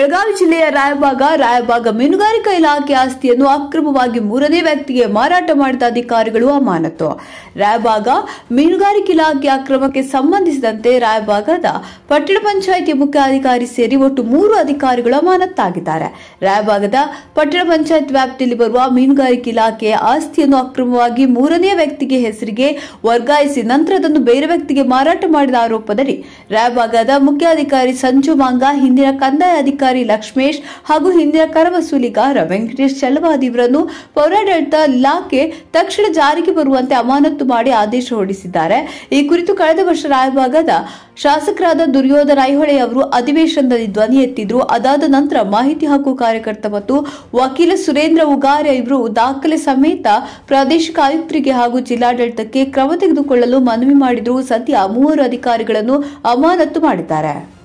ಬೆಳಗಾವಿ ಜಿಲ್ಲೆಯ ರಾಯಬಾಗ ರಾಯಬಾಗ ಮೀನುಗಾರಿಕಾ ಇಲಾಖೆ ಆಸ್ತಿಯನ್ನು ಅಕ್ರಮವಾಗಿ ಮೂರನೇ ವ್ಯಕ್ತಿಗೆ ಮಾರಾಟ ಮಾಡಿದ ಅಧಿಕಾರಿಗಳು ಅಮಾನತು ರಾಯಬಾಗ ಮೀನುಗಾರಿಕೆ ಇಲಾಖೆ ಅಕ್ರಮಕ್ಕೆ ಸಂಬಂಧಿಸಿದಂತೆ ರಾಯಬಾಗದ ಪಟ್ಟಣ ಪಂಚಾಯಿತಿ ಮುಖ್ಯಾಧಿಕಾರಿ ಸೇರಿ ಒಟ್ಟು ಮೂರು ಅಧಿಕಾರಿಗಳು ಅಮಾನತ್ತಾಗಿದ್ದಾರೆ ರಾಯಬಾಗದ ಪಟ್ಟಣ ಪಂಚಾಯತ್ ವ್ಯಾಪ್ತಿಯಲ್ಲಿ ಬರುವ ಮೀನುಗಾರಿಕೆ ಇಲಾಖೆಯ ಆಸ್ತಿಯನ್ನು ಅಕ್ರಮವಾಗಿ ಮೂರನೇ ವ್ಯಕ್ತಿಗೆ ಹೆಸರಿಗೆ ವರ್ಗಾಯಿಸಿ ನಂತರ ಅದನ್ನು ಬೇರೆ ವ್ಯಕ್ತಿಗೆ ಮಾರಾಟ ಮಾಡಿದ ಆರೋಪದಡಿ ರಾಯಬಾಗದ ಮುಖ್ಯಾಧಿಕಾರಿ ಸಂಜು ಮಾಂಗ ಹಿಂದಿನ ಕಂದಾಯ ಅಧಿಕಾರಿ ಲಕ್ಷ್ಮೇಶ್ ಹಾಗೂ ಹಿಂದಿನ ಕರ ವಸೂಲಿಗಾರ ವೆಂಕಟೇಶ್ ಚಲವಾದಿ ಇವರನ್ನು ಪೌರಾಡಳಿತ ಇಲಾಖೆ ತಕ್ಷಣ ಜಾರಿಗೆ ಬರುವಂತೆ ಅಮಾನತು ಮಾಡಿ ಆದೇಶ ಹೊರಡಿಸಿದ್ದಾರೆ ಈ ಕುರಿತು ಕಳೆದ ವರ್ಷ ರಾಯಬಾಗದ ಶಾಸಕರಾದ ದುರ್ಯೋಧನ ಐಹೊಳೆ ಅವರು ಅಧಿವೇಶನದಲ್ಲಿ ಧ್ವನಿ ಎತ್ತಿದ್ರು ಅದಾದ ನಂತರ ಮಾಹಿತಿ ಹಕ್ಕು ಕಾರ್ಯಕರ್ತ ಮತ್ತು ವಕೀಲ ಸುರೇಂದ್ರ ಉಗಾರ್ಯ ಇವರು ದಾಖಲೆ ಸಮೇತ ಪ್ರಾದೇಶಿಕ ಆಯುಕ್ತರಿಗೆ ಹಾಗೂ ಜಿಲ್ಲಾಡಳಿತಕ್ಕೆ ಕ್ರಮ ತೆಗೆದುಕೊಳ್ಳಲು ಮನವಿ ಮಾಡಿದ್ರು ಸದ್ಯ ಮೂವರು ಅಧಿಕಾರಿಗಳನ್ನು ಅಮಾನತು ಮಾಡಿದ್ದಾರೆ